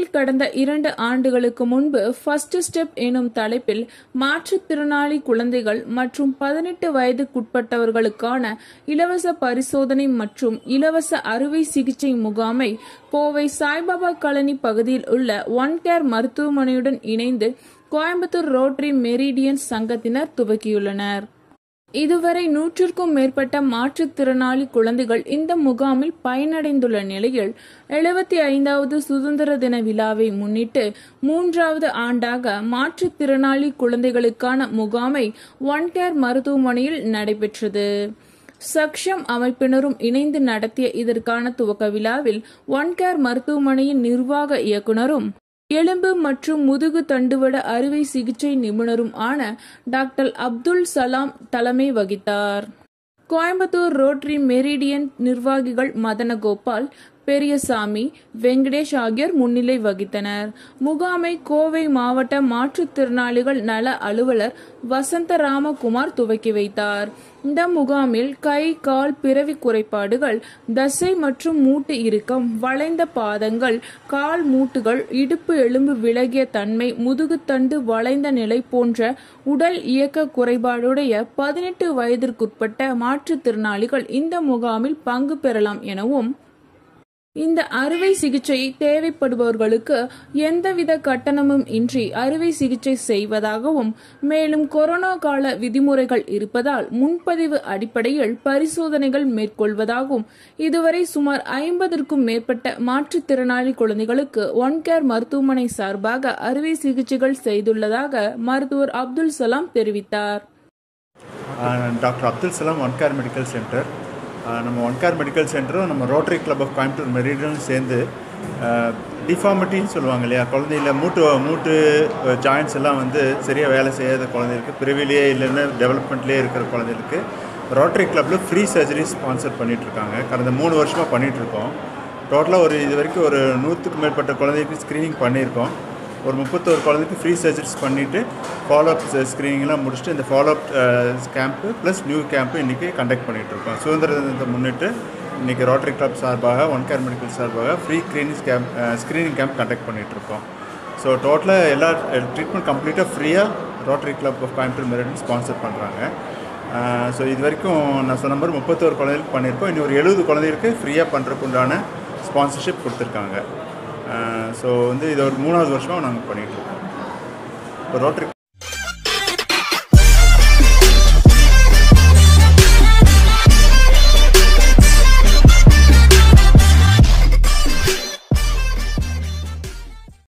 முகாமில் கடந்த இரண்டு ஆண்டுகளுக்கு முன்பு ஃபர்ஸ்ட் ஸ்டெப் எனும் தலைப்பில் மாற்றுத்திறனாளி குழந்தைகள் மற்றும் பதினெட்டு வயதுக்குட்பட்டவர்களுக்கான இலவச பரிசோதனை மற்றும் இலவச அறுவை சிகிச்சை முகாமை கோவை சாய்பாபா காலனி பகுதியில் உள்ள ஒன் கேர் மருத்துவமனையுடன் இணைந்து கோயம்புத்தூர் ரோட்டரி மெரிடியன் சங்கத்தினர் துவக்கியுள்ளனர் இதுவரை நூற்றிற்கும் மேற்பட்ட மாற்றுத்திறனாளி குழந்தைகள் இந்த முகாமில் பயனடைந்துள்ள நிலையில் எழுபத்தி ஐந்தாவது சுதந்திர தின விழாவை முன்னிட்டு மூன்றாவது ஆண்டாக மாற்றுத்திறனாளி குழந்தைகளுக்கான முகாமை ஒன் கேர் மருத்துவமனையில் நடைபெற்றது சக்ஷம் அமைப்பினரும் இணைந்து நடத்திய இதற்கான துவக்க விழாவில் ஒன் கேர் மருத்துவமனையின் நிர்வாக இயக்குனரும் எலும்பு மற்றும் முதுகு தண்டுவட அறுவை சிகிச்சை நிபுணரும் ஆன டாக்டர் அப்துல் சலாம் தலைமை வகித்தார் கோயம்புத்தூர் ரோட்டரி மெரிடியன் நிர்வாகிகள் மதனகோபால் பெரியசாமி வெங்கடேஷ் ஆகியோர் முன்னிலை வகித்தனர் முகாமை கோவை மாவட்ட மாற்றுத்திறனாளிகள் நல அலுவலர் வசந்த ராமகுமார் துவக்கி வைத்தார் இந்த முகாமில் கை கால் பிறவி குறைபாடுகள் தசை மற்றும் மூட்டு இறுக்கம் வளைந்த பாதங்கள் கால் மூட்டுகள் இடுப்பு எலும்பு விலகிய தன்மை முதுகுத்தண்டு வளைந்த நிலை போன்ற உடல் இயக்க குறைபாடுடைய பதினெட்டு வயதிற்குட்பட்ட மாற்றுத்திறனாளிகள் இந்த முகாமில் பங்கு பெறலாம் எனவும் இந்த அறுவை சிகிச்சை தேவைப்படுபவர்களுக்கு எந்தவித கட்டணமும் இன்றி அறுவை சிகிச்சை செய்வதாகவும் மேலும் கொரோனா கால விதிமுறைகள் இருப்பதால் முன்பதிவு அடிப்படையில் பரிசோதனைகள் மேற்கொள்வதாகவும் இதுவரை சுமார் ஐம்பதற்கும் மேற்பட்ட மாற்றுத்திறனாளி குழந்தைகளுக்கு ஒன் கேர் மருத்துவமனை சார்பாக அறுவை சிகிச்சைகள் செய்துள்ளதாக மருத்துவர் அப்துல் சலாம் தெரிவித்தார் doctor Abdul Salam one care medical centre நம்ம ஒன் கேர் மெடிக்கல் சென்டரும் நம்ம ரோட்டரி கிளப் ஆஃப் கோயம்புத்தூர் மெரிடியனும் சேர்ந்து டிஃபார்மிட்டின்னு சொல்லுவாங்க இல்லையா குழந்தையில மூட்டு மூட்டு ஜாயின்ஸ் எல்லாம் வந்து சரியாக வேலை செய்யாத குழந்தைகளுக்கு பிறவிலேயே இல்லைன்னா டெவலப்மெண்ட்லேயே இருக்கிற குழந்தைகளுக்கு ரோட்டரி கிளப்பில் ஃப்ரீ சர்ஜரி ஸ்பான்சர் பண்ணிகிட்ருக்காங்க கடந்த மூணு வருஷமாக பண்ணிகிட்ருக்கோம் டோட்டலாக ஒரு இது வரைக்கும் ஒரு நூற்றுக்கும் மேற்பட்ட குழந்தைக்கு ஸ்க்ரீனிங் பண்ணியிருக்கோம் ஒரு முப்பத்தோரு குழந்தைக்கு ஃப்ரீ சர்ஜரிஸ் பண்ணிவிட்டு ஃபாலோஅப் ஸ்க்ரீனிங்லாம் முடிச்சுட்டு இந்த follow up camp plus new camp இன்றைக்கி கண்டக்ட் பண்ணிகிட்ருக்கோம் சுதந்திர தினத்தை முன்னிட்டு இன்றைக்கி ரோட்டரி கிளப் சார்பாக ஒன் கேர் மெடிக்கல் சார்பாக free clinics camp screening camp conduct பண்ணிகிட்ருக்கோம் ஸோ டோட்டலாக எல்லா ட்ரீட்மெண்ட் கம்ப்ளீட்டாக ஃப்ரீயாக rotary club of Coimbatore meridian sponsor பண்ணுறாங்க ஸோ இது வரைக்கும் நான் சொன்ன மாதிரி முப்பத்தோரு குழந்தைகளுக்கு பண்ணியிருக்கோம் இன்னும் ஒரு எழுபது குழந்தைகளுக்கு ஃப்ரீயாக பண்ணுறதுக்கு உண்டான ஸ்பான்சர்ஷிப் கொடுத்துருக்காங்க ஸோ வந்து இது ஒரு மூணாவது வருஷமாக நாங்கள் பண்ணிகிட்ருக்கோம் இப்போ ரோட்டரி